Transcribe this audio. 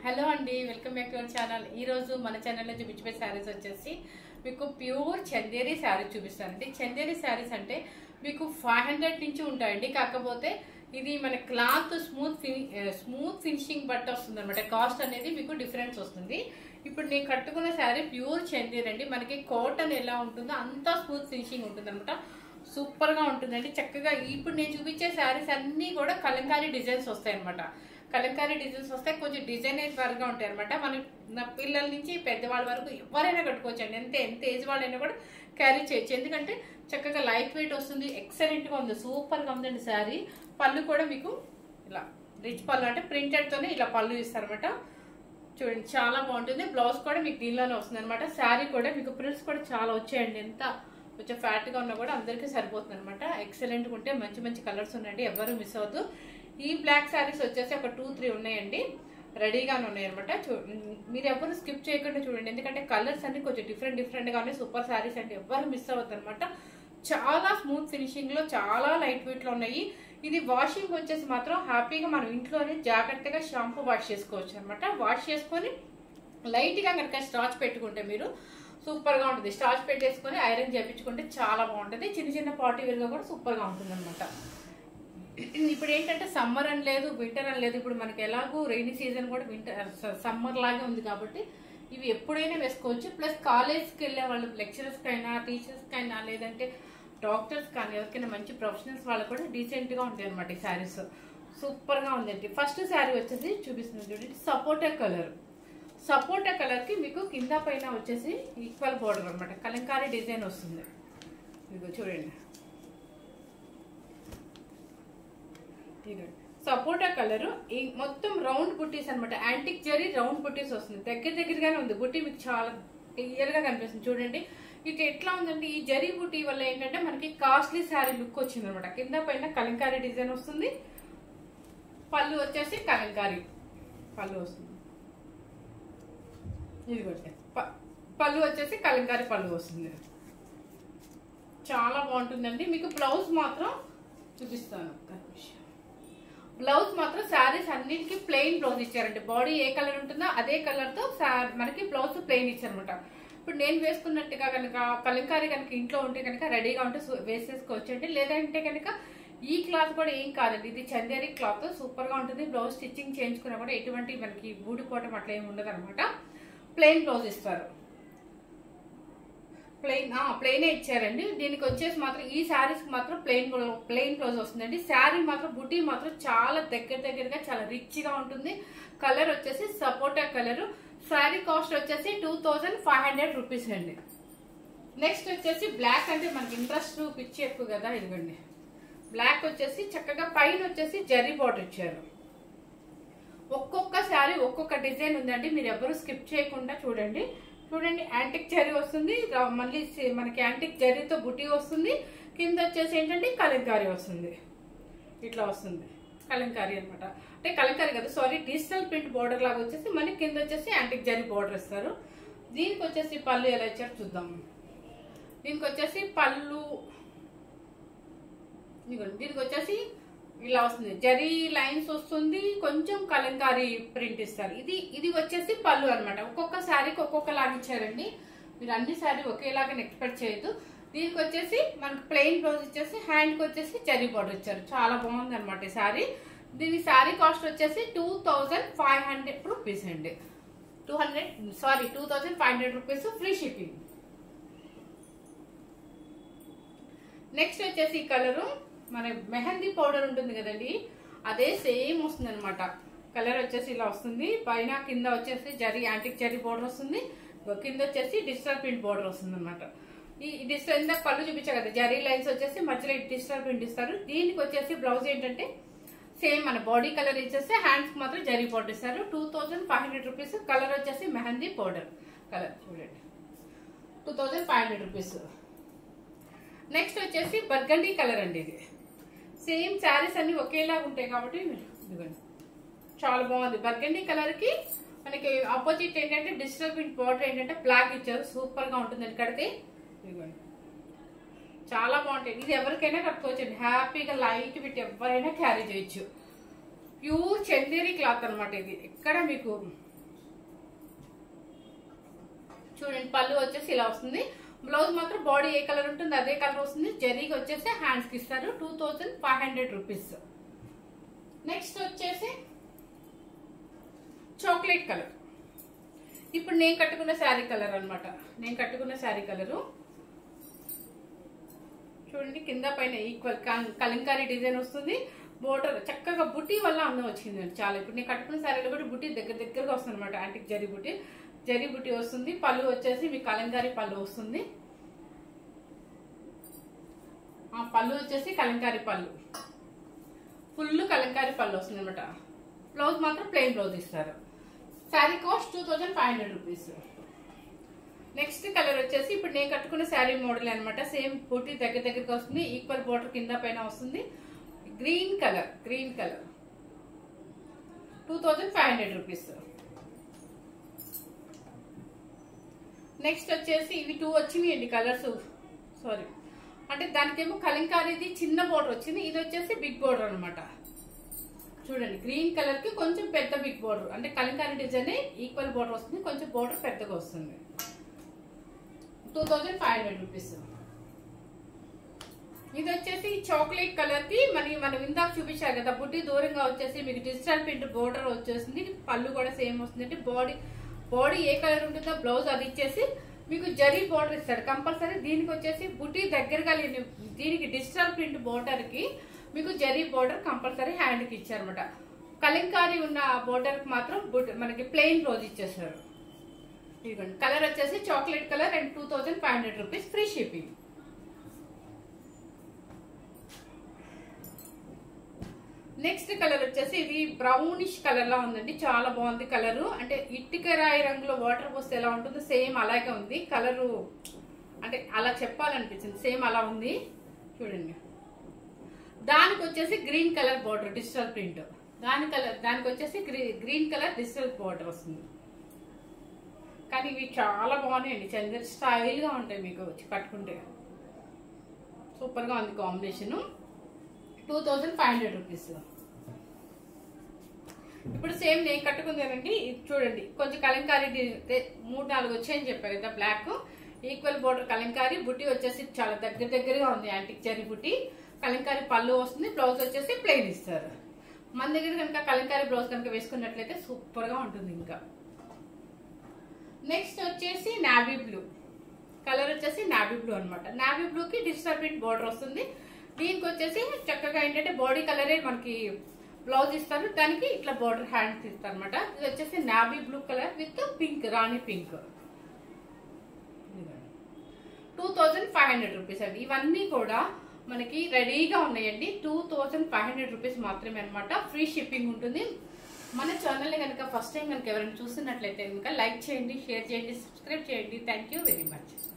hello అండి welcome back to our channel ఈ రోజు మన ఛానల్లో చూపించే శారీస్ వచ్చేసి మీకు ప్యూర్ చందేరి శారీ చూపిస్తానండి చందేరి శారీస్ అంటే మీకు ఫైవ్ హండ్రెడ్ నుంచి ఉంటాయండి కాకపోతే ఇది మన క్లాత్ స్మూత్ ఫిని స్మూత్ ఫినిషింగ్ బట్ట వస్తుంది అనమాట కాస్ట్ అనేది మీకు డిఫరెన్స్ వస్తుంది ఇప్పుడు నేను కట్టుకున్న శారీ ప్యూర్ చందేరి అండి మనకి కాటన్ ఎలా ఉంటుందో అంతా స్మూత్ ఫినిషింగ్ ఉంటుంది అనమాట సూపర్ గా ఉంటుందండి చక్కగా ఇప్పుడు నేను చూపించే శారీస్ అన్ని కూడా కలంకారీ డిజైన్స్ వస్తాయి అనమాట కలంకారీ డిజైన్స్ వస్తాయి కొంచెం డిజైనైజ్ వర్గా ఉంటాయి అనమాట మన నా పిల్లల నుంచి పెద్దవాళ్ళ వరకు ఎవరైనా కట్టుకోవచ్చు అండి ఎంత ఎంత ఏజ్ వాళ్ళైనా కూడా క్యారీ చేయొచ్చు ఎందుకంటే చక్కగా లైట్ వెయిట్ వస్తుంది ఎక్సలెంట్ గా ఉంది సూపర్ గా ఉందండి శారీ పళ్ళు కూడా మీకు ఇలా రిచ్ పళ్ళు అంటే ప్రింటెడ్ తోనే ఇలా పళ్ళు ఇస్తారనమాట చూడండి చాలా బాగుంటుంది బ్లౌజ్ కూడా మీకు దీనిలోనే వస్తుంది అనమాట శారీ కూడా మీకు ప్రిల్స్ కూడా చాలా వచ్చాయండి ఎంత కొంచెం ఫ్యాట్ గా ఉన్నా కూడా అందరికీ సరిపోతుంది అనమాట ఎక్సలెంట్ ఉంటే మంచి మంచి కలర్స్ ఉన్నాయండి ఎవరు మిస్ అవ్వద్దు ఈ బ్లాక్ శారీస్ వచ్చేసి ఒక టూ త్రీ ఉన్నాయండి రెడీగానే ఉన్నాయి అనమాట మీరు ఎవరు స్కిప్ చేయకుండా చూడండి ఎందుకంటే కలర్స్ అన్ని కొంచెం డిఫరెంట్ డిఫరెంట్ గా ఉన్నాయి సూపర్ శారీస్ అంటే ఎవరు మిస్ అవ్వద్దు అనమాట చాలా స్మూత్ ఫినిషింగ్ లో చాలా లైట్ వెయిట్ లో ఉన్నాయి ఇది వాషింగ్ వచ్చేసి మాత్రం హ్యాపీగా మనం ఇంట్లోనే జాగ్రత్తగా షాంపూ వాష్ చేసుకోవచ్చు అనమాట వాష్ చేసుకొని లైట్ గా కనుక స్టార్చ్ పెట్టుకుంటే మీరు సూపర్ గా ఉంటుంది స్టార్చ్ పెట్టేసుకొని ఐరన్ చేపించుకుంటే చాలా బాగుంటుంది చిన్న చిన్న పార్టీ వేర్ గా కూడా సూపర్ గా ఉంటుంది అనమాట ఇప్పుడు ఏంటంటే సమ్మర్ అని లేదు వింటర్ అని లేదు ఇప్పుడు మనకి ఎలాగో రెయినీ సీజన్ కూడా వింటర్ సమ్మర్ లాగే ఉంది కాబట్టి ఇవి ఎప్పుడైనా వేసుకోవచ్చు ప్లస్ కాలేజ్కి వెళ్ళే వాళ్ళు లెక్చరర్స్కి అయినా టీచర్స్కి అయినా లేదంటే డాక్టర్స్ కానీ ఎవరికైనా మంచి ప్రొఫెషనల్స్ వాళ్ళు కూడా డీసెంట్గా ఉంటాయి అనమాట ఈ శారీస్ సూపర్గా ఉందండి ఫస్ట్ శారీ వచ్చేసి చూపిస్తుంది చూడండి సపోటా కలర్ సపోటా కలర్కి మీకు కింద పైన వచ్చేసి ఈక్వల్ బోర్డర్ అనమాట కలంకారీ డిజైన్ వస్తుంది ఇదిగో చూడండి సపోటా కలర్ ఈ మొత్తం రౌండ్ బుట్టీస్ అనమాట యాంటిక్ జరీ రౌండ్ బుట్టీస్ వస్తుంది దగ్గర దగ్గరగానే ఉంది బుట్టి మీకు చాలా క్లియర్ గా కనిపిస్తుంది చూడండి ఇక ఎట్లా ఉందంటే ఈ జరీ బుట్టి వల్ల ఏంటంటే మనకి కాస్ట్లీ శారీ లుక్ వచ్చింది అనమాట కింద పైన కలంకారీ డిజైన్ వస్తుంది పళ్ళు వచ్చేసి కలంకారీ పళ్ళు వస్తుంది ఇది పళ్ళు వచ్చేసి కలంకారీ పళ్ళు వస్తుంది చాలా బాగుంటుందండి మీకు బ్లౌజ్ మాత్రం చూపిస్తాను ఒక్క నిమిషం బ్లౌజ్ మాత్రం శారీస్ అన్నిటికీ ప్లెయిన్ బ్లౌజ్ ఇచ్చారండి బాడీ ఏ కలర్ ఉంటుందో అదే కలర్ తో మనకి బ్లౌజ్ ప్లెయిన్ ఇచ్చారనమాట ఇప్పుడు నేను వేసుకున్నట్టుగా కనుక కలంకారీ కనుక ఇంట్లో ఉంటే కనుక రెడీగా ఉంటే వేసేసుకోవచ్చు అండి లేదంటే కనుక ఈ క్లాత్ కూడా ఏం కాదండి ఇది చందేరి క్లాత్ సూపర్ గా ఉంటుంది బ్లౌజ్ స్టిచ్చింగ్ చేయించుకున్నా కూడా ఎటువంటి మనకి ఊడిపోవటం అట్లా ఏమి ఉండదు అనమాట ప్లెయిన్ బ్లౌజ్ ఇస్తారు ప్లెయిన్ ప్లెయిన్ ఇచ్చారండి దీనికి వచ్చేసి మాత్రం ఈ శారీస్ మాత్రం ప్లెయిన్ ప్లెయిన్ బ్లౌజ్ వస్తుందండి శారీ మాత్రం బుటీ మాత్రం చాలా దగ్గర దగ్గరగా చాలా రిచ్ గా ఉంటుంది కలర్ వచ్చేసి సపోటా కలర్ శారీ కాస్ట్ వచ్చేసి two thousand five hundred rupees అండి నెక్స్ట్ వచ్చేసి బ్లాక్ అంటే మనకి ఇంట్రెస్ట్ పిచ్చి ఎక్కువ కదా ఇదిగోండి బ్లాక్ వచ్చేసి చక్కగా పైన వచ్చేసి జరీ బార్డర్ ఇచ్చారు ఒక్కొక్క శారీ ఒక్కొక్క డిజైన్ ఉందండి మీరు ఎవరు స్కిప్ చేయకుండా చూడండి చూడండి యాంటిక్ జరీ వస్తుంది మళ్ళీ మనకి యాంటిక్ జరీతో బుటీ వస్తుంది కింద వచ్చేసి ఏంటంటే కలంకారీ వస్తుంది ఇట్లా వస్తుంది కలంకారీ అనమాట అంటే కలంకారీ కదా సారీ డిజిటల్ ప్రింట్ బోర్డర్ లాగా వచ్చేసి మళ్ళీ కింద వచ్చేసి యాంటిక్ జరీ బోర్డర్ ఇస్తారు దీనికి వచ్చేసి పళ్ళు ఎలా ఇచ్చారు చూద్దాం దీనికి వచ్చేసి పళ్ళు దీనికి వచ్చేసి ఇలా వస్తుంది జరీ లైన్స్ వస్తుంది కొంచెం కలంకారీ ప్రింట్ ఇస్తారు ఇది ఇది వచ్చేసి పళ్ళు అనమాట ఒక్కొక్క శారీకి ఒక్కొక్క లాగా ఇచ్చారండి మీరు అన్ని శారీ ఒకేలాగా ఎక్స్పెక్ట్ చేయొద్దు దీనికి వచ్చేసి మనకి ప్లెయిన్ బ్లౌజ్ ఇచ్చేసి హ్యాండ్కి వచ్చేసి జరీ బార్డర్ ఇచ్చారు చాలా బాగుంది అనమాట ఈ శారీ దీని శారీ కాస్ట్ వచ్చేసి two thousand five hundred rupees అండి two hundred sorry two thousand five hundred rupees free shipping next వచ్చేసి ఈ కలరు మన మెహందీ పౌడర్ ఉంటుంది కదండి అదే సేమ్ వస్తుంది అనమాట కలర్ వచ్చేసి ఇలా వస్తుంది పైన కింద వచ్చేసి జరీ యాంటిక్ జరీ బోర్డర్ వస్తుంది కింద వచ్చేసి డిజిటల్ ప్రింట్ బోర్డర్ వస్తుంది అనమాట ఈ డిజిటల్ ఇందాక పళ్ళు చూపించా కదా జరీ లైన్స్ వచ్చేసి మధ్యలో డిజిటల్ ప్రింట్ ఇస్తారు దీనికి వచ్చేసి బ్లౌజ్ ఏంటంటే సేమ్ మన బాడీ కలర్ ఇచ్చేసి హ్యాండ్స్ మాత్రం జరీ బోర్డర్ ఇస్తారు two thousand five hundred rupees colour వచ్చేసి మెహందీ పౌడర్ కలర్ చూడండి two thousand five hundred rupees next వచ్చేసి బర్గండీ కలర్ అండి ఇది సేమ్ శారీస్ అన్ని ఒకేలాగా ఉంటాయి కాబట్టి ఇదిగోండి చాలా బాగుంది బర్గండీ కలర్ కి మనకి ఆపోజిట్ ఏంటంటే డిజిటల్ ప్రింట్ బార్డర్ ఏంటంటే బ్లాక్ ఇచ్చారు సూపర్ గా ఉంటుంది ఇక్కడికి ఇదిగోండి చాలా బాగుంటాయి ఇది ఎవరికైనా కట్టుకోవచ్చండి హ్యాపీగా లైట్ పెట్టి ఎవరైనా క్యారీ చేయొచ్చు ప్యూర్ చందేరి క్లాత్ అనమాట ఇది ఎక్కడ మీకు చూడండి పళ్ళు వచ్చేసి ఇలా వస్తుంది బ్లౌజ్ మాత్రం బాడీ ఏ కలర్ ఉంటుంది అదే కలర్ వస్తుంది జరీకి వచ్చేసి హ్యాండ్స్ కి ఇస్తారు two thousand five hundred rupees next వచ్చేసి చాక్లెట్ కలర్ ఇప్పుడు నేను కట్టుకున్న శారీ కలర్ అన్నమాట నేను కట్టుకున్న శారీ కలరు చూడండి కింద పైన ఈక్వల్ కలంకారీ డిజైన్ వస్తుంది బోర్డర్ చక్కగా బుట్టి వల్ల అందం వచ్చిందండి చాలా ఇప్పుడు నేను కట్టుకున్న శారీలో కూడా బుట్టి దగ్గర దగ్గరగా వస్తుంది అనమాట యాంటిక్ జరీ బుట్టి జరీ బుట్టి వస్తుంది పళ్ళు వచ్చేసి మీ కలంకారీ పళ్ళు వస్తుంది ఆ పళ్ళు వచ్చేసి కలంకారీ పళ్ళు ఫుల్ కలంకారీ పళ్ళు వస్తుంది అనమాట బ్లౌజ్ మాత్రం ప్లెయిన్ బ్లౌజ్ ఇస్తారు saree cost two thousand five hundred rupees next colour వచ్చేసి ఇప్పుడు నేను కట్టుకున్న శారీ మోడల్ అనమాట సేమ్ బూటీ దగ్గర దగ్గరికి వస్తుంది ఈక్వల్ బోర్డర్ కింద పైన వస్తుంది green colour green colour two thousand five hundred rupees next వచ్చేసి ఇవి టూ వచ్చినాయండి కలర్స్ సారీ అంటే దానికేమో కలంకారీది చిన్న బోర్డర్ వచ్చింది ఇది వచ్చేసి బిగ్ బోర్డర్ అనమాట చూడండి గ్రీన్ కలర్ కి కొంచెం పెద్ద బిగ్ బోర్డర్ అంటే కలంకారీ డిజైన్ ఈక్వల్ బోర్డర్ వస్తుంది కొంచెం బోర్డర్ పెద్దగా వస్తుంది two thousand five hundred rupees ఇది వచ్చేసి చాక్లెట్ కలర్ కి మరి మనం ఇందాక చూపించారు కదా బుట్టి దూరంగా వచ్చేసి మీకు డిజిటల్ ప్రింట్ బోర్డర్ వచ్చేసింది పళ్ళు కూడా సేమ్ వస్తుంది అంటే బాడీ బాడీ ఏ కలర్ ఉంటుందో బ్లౌజ్ అది ఇచ్చేసి మీకు జరీ బోర్డర్ ఇస్తాడు కంపల్సరీ దీనికి వచ్చేసి బుట్టి దగ్గరగా లేని దీనికి డిజిటల్ ప్రింట్ బోర్డర్ కి మీకు జరీ బోర్డర్ కంపల్సరీ హ్యాండ్ కి ఇచ్చారనమాట కలంకారీ ఉన్న బోర్డర్ కి మాత్రం బుట్- మనకి ప్లెయిన్ బ్లౌజ్ ఇచ్చేసారు ఇదిగోండి కలర్ వచ్చేసి chocolate colour and two thousand five hundred rupees free shipping next colour వచ్చేసి ఇది బ్రౌనిష్ కలర్ లా ఉందండి చాలా బాగుంది కలర్ అంటే ఇటుక రాయి రంగులో వాటర్ పోస్తే ఎలా ఉంటుందో సేమ్ అలాగే ఉంది కలరు అంటే అలా చెప్పాలనిపించింది సేమ్ అలా ఉంది చూడండి దానికి వచ్చేసి green colour border digital print దాని కలర్ దానికి వచ్చేసి గ్రీన్ కలర్ డిజిటల్ బార్డర్ వస్తుంది కానీ ఇవి చాలా బాగున్నాయండి చంద్ర స్టైల్గా ఉంటాయి మీకు వచ్చి కట్టుకుంటే సూపర్గా ఉంది combination two thousand five hundred rupees ఇప్పుడు సేమ్ నేను కట్టుకుందేనండి ఇది చూడండి కొంచెం కలంకారీ డి- దే- మూడు నాలుగు వచ్చాయని చెప్పారు కదా బ్లాక్ ఈక్వల్ బోర్డర్ కలంకారీ బుట్టి వచ్చేసి చాలా దగ్గర దగ్గరగా ఉంది యాంటిక్ జరీ బుట్టి కలంకారీ పళ్ళు వస్తుంది బ్లౌజ్ వచ్చేసి ప్లెయిన్ ఇస్తారు మన దగ్గర కనుక కలంకారీ బ్లౌజ్ కనుక వేసుకున్నట్లయితే సూపర్ గా ఉంటుంది ఇంకా నెక్స్ట్ వచ్చేసి నావీ బ్లూ కలర్ వచ్చేసి నావీ బ్లూ అనమాట నావీ బ్లూ కి డిజిటల్ ప్రింట్ బోర్డర్ వస్తుంది దీనికి వచ్చేసి చక్కగా ఏంటంటే బాడీ కలరే మనకి బ్లౌజ్ ఇస్తారు దానికి ఇట్లా బోర్డర్ హ్యాండ్స్ ఇస్తారు అనమాట ఇది వచ్చేసి navy blue colour with pink రాణి pink two thousand five hundred rupees అండి ఇవన్నీ కూడా మనకి రెడీగా ఉన్నాయండి two thousand five hundred rupees మాత్రమే అనమాట ఫ్రీ షిప్పింగ్ ఉంటుంది మన ఛానల్ని కనుక ఫస్ట్ టైం కనుక ఎవరైనా చూస్తున్నట్లయితే కనుక లైక్ చేయండి షేర్ చేయండి సబ్స్క్రైబ్ చేయండి థ్యాంక్ యూ వెరీ మచ్